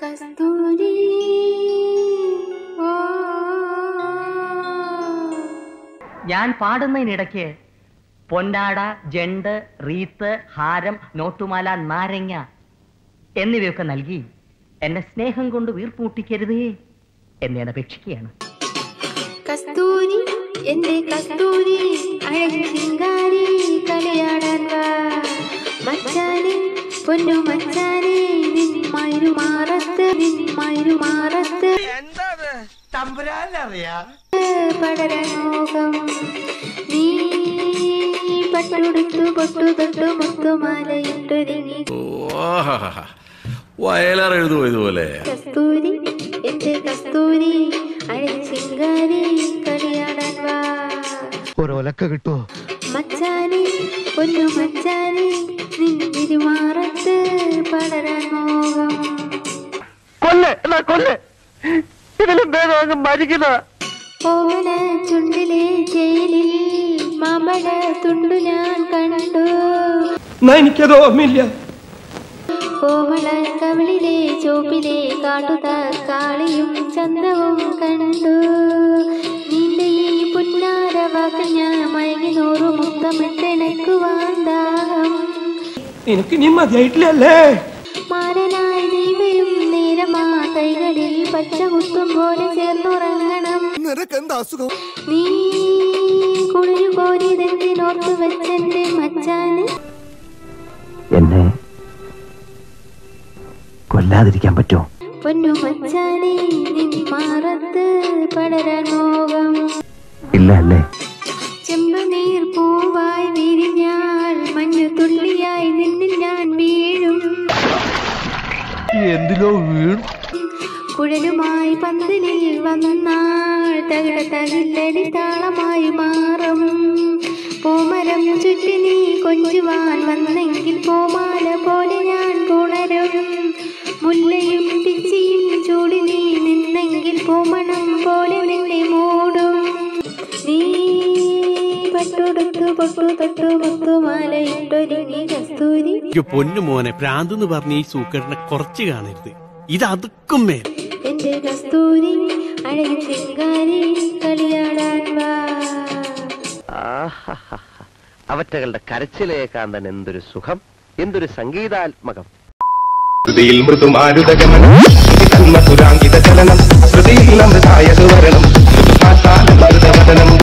കസ്തൂരി ഓ ഞാൻ പാടുന്നതിനിടയ്ക്ക് പൊന്നാട ജണ്ട് റീത്ത് ഹാരം നോട്ടുമാല നാരങ്ങ എന്നിവയൊക്കെ നൽകി എന്നെ സ്നേഹം കൊണ്ട് വീർപ്പൂട്ടിക്കരുതേ എന്ന് ഞാൻ അപേക്ഷിക്കുകയാണ് കസ്തൂരി എന്റെ കസ്തൂരി അഴകി ശിങ്കാരി കളിയാടാൻ വാ മച്ചാനെ പൊന്നു മച്ചാനെ നിൻ മരുമാറത്ത് നിൻ മരുമാറത്ത് പടരമോകം നീ പട്ടുടുത്തു പൊട്ടു തൊട്ടു മുത്തുമാലയിട്ടൊരുങ്ങി വയലാർ എഴുതുമോ ഇതുപോലെ കസ്തൂരി എന്റെ കസ്തൂരി അഴകി ശിങ്കാരി കളിയാടാൻ വാ ഒരൊലക്ക കിട്ടുമോ മച്ചാനെ പൊന്നു മച്ചാനെ നിൻ തിരുമാറത്ത് പടരാൻ മോഹം കൊല്ല് എന്നാ കൊല്ല് ഇതിലും ഭേദം അങ്ങ് മരിക്കുന്ന ഓമന ചുണ്ടിലെ ജയിലിൽ മാമ്പഴ തുണ്ടു ഞാൻ കണ്ടു എനിക്കത് ഓർമ്മയില്ല കോമള കവിളിലെ ചോപ്പിലെ കാട്ടുത കാളിയും ചന്തവും കണ്ടു നിന്റെ ഈ പുന്നാര വാക്ക് ഞാൻ മയങ്ങി നൂറു മുത്തമിട്ടെണക്കുവാൻ ദാഹം നിനക്ക് നീ മതിയായിട്ടില്ലല്ലേ മാരനായി ദൈവയും നേരമാ കൈകളിൽ പച്ച കുത്തും പോലെ ചേർന്നുറങ്ങണം നിനക്കെന്താ അസുഖം നീ കുളിരു കോരിതെന്തിനോർത്തു വെച്ചെന്റെ മച്ചാന് എന്നെ കൊല്ലാതിരിക്കാൻ പറ്റുമോ പൊന്നു മച്ചാനെ നിൻ മാറത്ത് പടരാൻ മോഹം ഇല്ല അല്ലേ ചെമ്പനീർ പൂവായി വിരിഞ്ഞാൽ മഞ്ഞു തുള്ളിയായി നിന്നിൽ ഞാൻ വീഴും എന്തിലോ വീണു കുഴലുമായി പന്തലിൽ വന്നാൾ തകിട തകില്ലടി താളമായി മാറും പൂമരം ചുറ്റി നീ കൊഞ്ചുവാൻ വന്നെങ്കിൽ പൂമാല പോലെ ഞാൻ പുണരും മുല്ലയും പിച്ചിയും ചൂടി നീ നിന്നെങ്കിൽ പൂമണം പോലെ നിന്നെ മൂടും നീ പട്ടുടുത്തു പൊട്ടു തൊട്ടു മുത്തുമാലയിട്ടൊരുങ്ങി കസ്തൂരി എനിക്ക് പൊന്നു മോനെ പ്രാന്തെന്ന് പറഞ്ഞ ഈ സൂക്കറിനെ കുറച്ച് കാണരുത് ഇത് അതുക്കും മേൽ എന്റെ കസ്തൂരി അഴകി ശൃംഗാരി കളിയാടാൻ വാ അവറ്റകളുടെ കരച്ചിലേക്കാൻ തന്നെ എന്തൊരു സുഖം എന്തൊരു സംഗീതാത്മകം ഹൃതിയിൽ മൃദുമാരുതഗമനം തന്മധുരാങ്കിത ചലനം ഹൃതിയിൽ അമൃതായ സുവരണം